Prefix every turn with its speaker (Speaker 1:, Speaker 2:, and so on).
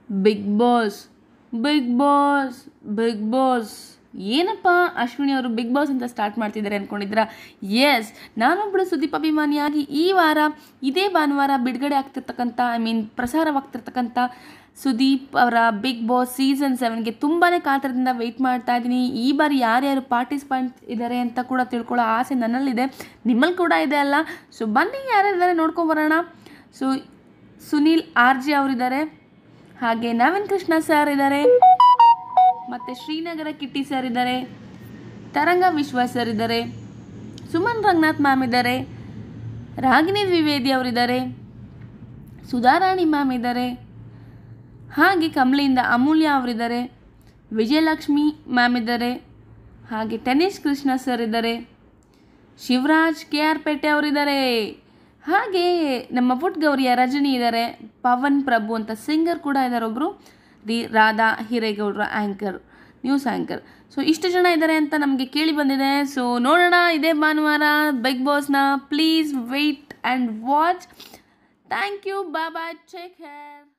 Speaker 1: big Boss Bigg Boss Bigg Boss ಏನಪ್ಪ ಅಶ್ವಿನಿ ಅವರು big boss ಅಂತ ಸ್ಟಾರ್ಟ್ ಮಾಡ್ತಿದ್ದಾರೆ ಅಂದ್ಕೊಂಡಿದ್ದೀರಾ ಎಸ್ ನಾನೊಬ್ಬಳು ಸುದೀಪ್ ಅಭಿಮಾನಿಯಾಗಿ ಈ ವಾರ ಇದೇ ಭಾನುವಾರ ಬಿಡುಗಡೆ ಆಗ್ತಿರ್ತಕ್ಕಂಥ ಐ ಮೀನ್ ಪ್ರಸಾರವಾಗ್ತಿರ್ತಕ್ಕಂಥ ಸುದೀಪ್ ಅವರ ಬಿಗ್ ಬಾಸ್ ಸೀಸನ್ ಸೆವೆನ್ಗೆ ತುಂಬಾ ಕಾತರದಿಂದ ವೆಯ್ಟ್ ಮಾಡ್ತಾ ಇದ್ದೀನಿ ಈ ಬಾರಿ ಯಾರ್ಯಾರು ಪಾರ್ಟಿಸಿಪೆಂಟ್ ಇದ್ದಾರೆ ಅಂತ ಕೂಡ ತಿಳ್ಕೊಳ್ಳೋ ಆಸೆ ನನ್ನಲ್ಲಿದೆ ನಿಮ್ಮಲ್ಲಿ ಕೂಡ ಇದೆ ಅಲ್ಲ ಸೊ ಬನ್ನಿ ಯಾರ್ಯಾರಿದ್ದಾರೆ ನೋಡ್ಕೊಂಬರೋಣ ಸೊ ಸುನೀಲ್ ಆರ್ ಜೆ ಅವರಿದ್ದಾರೆ ಹಾಗೆ ನವೀನ್ ಕೃಷ್ಣ ಸರ್ ಇದ್ದಾರೆ ಮತ್ತು ಶ್ರೀನಗರ ಕಿಟ್ಟಿ ಸರ್ ಇದ್ದಾರೆ ತರಂಗ ವಿಶ್ವ ಸರ್ ಇದ್ದಾರೆ ಸುಮನ್ ರಂಗನಾಥ್ ಮ್ಯಾಮ್ ಇದ್ದಾರೆ ರಾಗಿಣಿ ದ್ವಿವೇದಿ ಅವರಿದ್ದಾರೆ ಸುಧಾರಾಣಿ ಮ್ಯಾಮ್ ಇದ್ದಾರೆ ಹಾಗೆ ಕಮಲಿಯಿಂದ ಅಮೂಲ್ಯ ಅವರಿದ್ದಾರೆ ವಿಜಯಲಕ್ಷ್ಮಿ ಮ್ಯಾಮ್ ಇದ್ದಾರೆ ಹಾಗೆ ಟೆನಿಸ್ ಕೃಷ್ಣ ಸರ್ ಇದ್ದಾರೆ ಶಿವರಾಜ್ ಕೆ ಆರ್ ಪೇಟೆ ಅವರಿದ್ದಾರೆ ಹಾಗೆ ನಮ್ಮ ಪುಟ್ ಗೌರಿಯ ರಜನಿ ಇದ್ದಾರೆ ಪವನ್ ಪ್ರಭು ಅಂತ ಸಿಂಗರ್ ಕೂಡ ಇದ್ದಾರೆ ಒಬ್ಬರು ರಿ Radha Hiregoudar anchor news anchor so ಇಷ್ಟು ಜನ ಇದ್ದಾರೆ ಅಂತ ನಮಗೆ ಕೇಳಿ ಬಂದಿದೆ ಸೊ ನೋಡೋಣ ಇದೇ ಭಾನುವಾರ ಬಿಗ್ ಬಾಸ್ನ please wait and watch thank you ಬಾಬಾ ಟೇಕ್ ಕೇರ್